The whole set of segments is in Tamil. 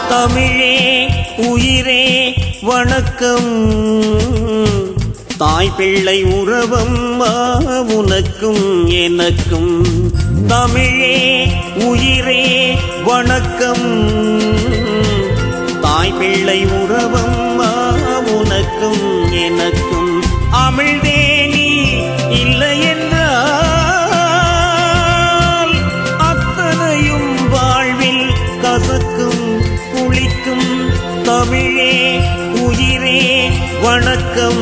தமிழே உயிரே வணக்கம் தாய் பிள்ளை உறவம்மா உனக்கும் எனக்கும் தமிழே உயிரே வணக்கம் தாய் பிள்ளை உறவம்மா உனக்கும் எனக்கும் அமிழ்தே நீ இல்லை என்றால் அத்தனையும் வாழ்வில் கசக்கும் புளிக்கும் தமிழே உயிரே வணக்கம்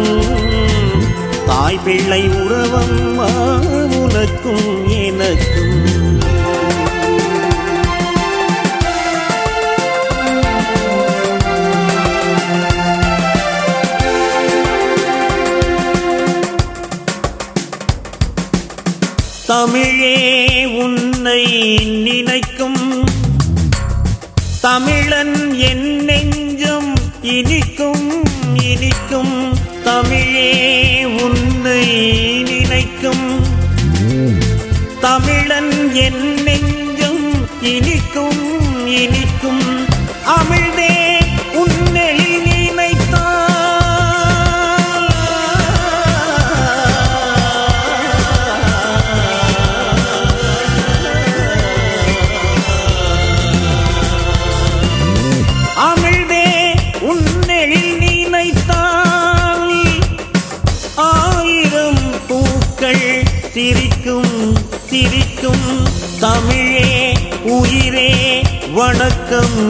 தாய் பிள்ளை உறவம்மா உனக்கும் எனக்கும் தமிழே உன்னை நினைக்கும் தமிழன் என் நெஞ்சம் இனிக்கும் இனிக்கும் தமிழே உன்னை நினைக்கும் தமிழன் என் நெஞ்சம் இனிக்கும் இனிக்கும் அமிழ்தே உன்னெழில் நினைத்தால் அமிழ்தே உன்னெழில் நினைத்தால் ஆயிரம் பூக்கள் சிரிக்கும் சிரிக்கும் தமிழே உயிரே வணக்கம்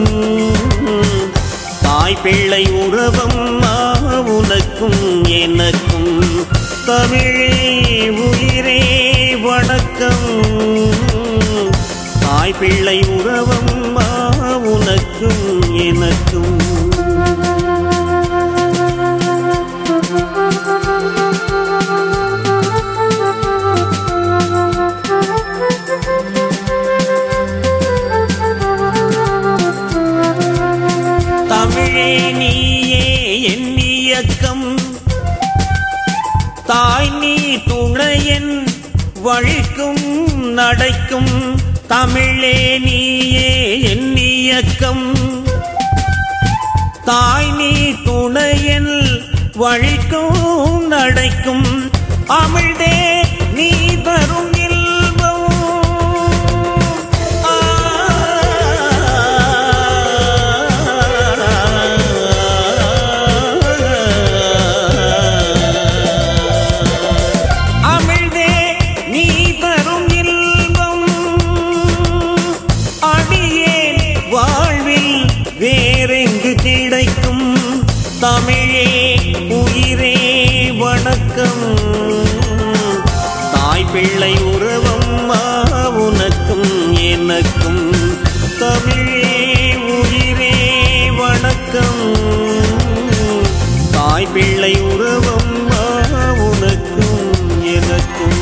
தாய் பிள்ளை உறவம் உனக்கும் எனக்கும் தமிழே உயிரே வணக்கம் தாய் பிள்ளை உறவம் உனக்கும் எனக்கும் தமிழே நீயே என் இயக்கம் தாய் நீ துணையன் வழிக்கும் நடைக்கும் தமிழே நீயே என் இயக்கம் தாய் நீ துணையன் வழிக்கும் நடைக்கும் அமிழ்தே நீ தரும் இல்பம் அமிழ்தே நீ தரும் இல்பம் அடியே வாழ்வில் வேறெங்கு கிடைக்கும் தமிழே உயிரே வணக்கம் தாய் பிள்ளை உறவம் உனக்கும் எனக்கும் தமிழே உயிரே வணக்கம் தாய் பிள்ளை உறவம் உனக்கும் எனக்கும்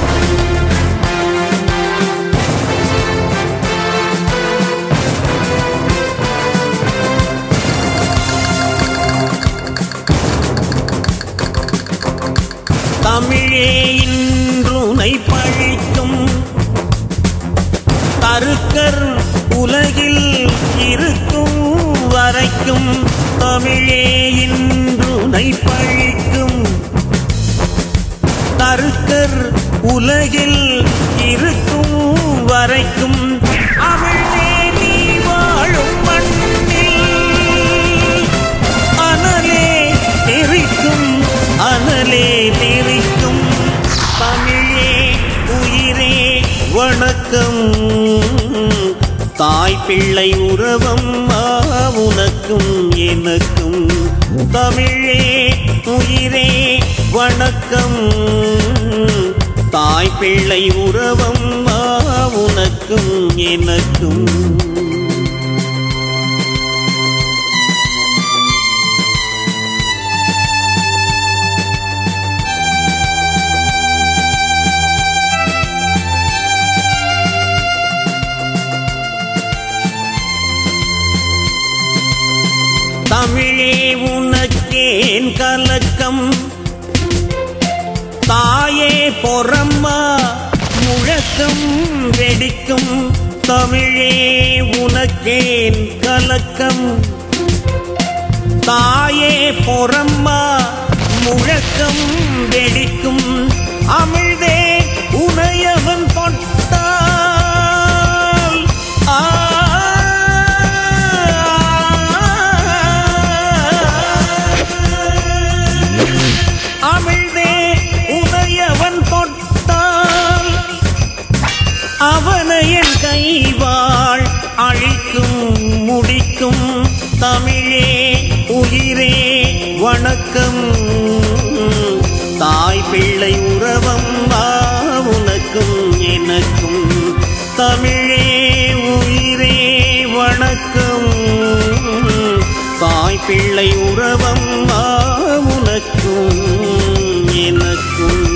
தமிழே இன்றுனை பழிக்கும் தருக்கர் உலகில் இருக்கும் வரைக்கும் தமிழே இன்றுனை பழிக்கும் தருக்கர் உலகில் இருக்கும் வரைக்கும் அமிழ்தே நீ வாழும் மண்ணில் அனலே தெரிக்கும் அனலே தெரிக்கும் தமிழே உயிரே வணக்கம் தாய் பிள்ளை உறவம் உனக்கும் எனக்கும் தமிழே உயிரே வணக்கம் தாய் பிள்ளை உறவம் உனக்கும் எனக்கும் தமிழே உனக்கேன் கலக்கம் தாயே பொறம்மா முழக்கம் வெடிக்கும் தமிழே உனக்கு உனக்கேன் கலக்கம் தாயே பொறம்மா முழக்கம் வெடிக்கும் அமிழ்தே உனையவன் தொட்டால் ஆ அமிழ்தே உனையவன் தொட்டால் அவனை என் கைவாள் அழிக்கும் முடிக்கும் தமிழே உயிரே வணக்கம் தாய் பிள்ளை உறவம் வா உனக்கும் எனக்கும் தமிழே உயிரே வணக்கம் தாய் பிள்ளை உறவம் வா உனக்கும் எனக்கும்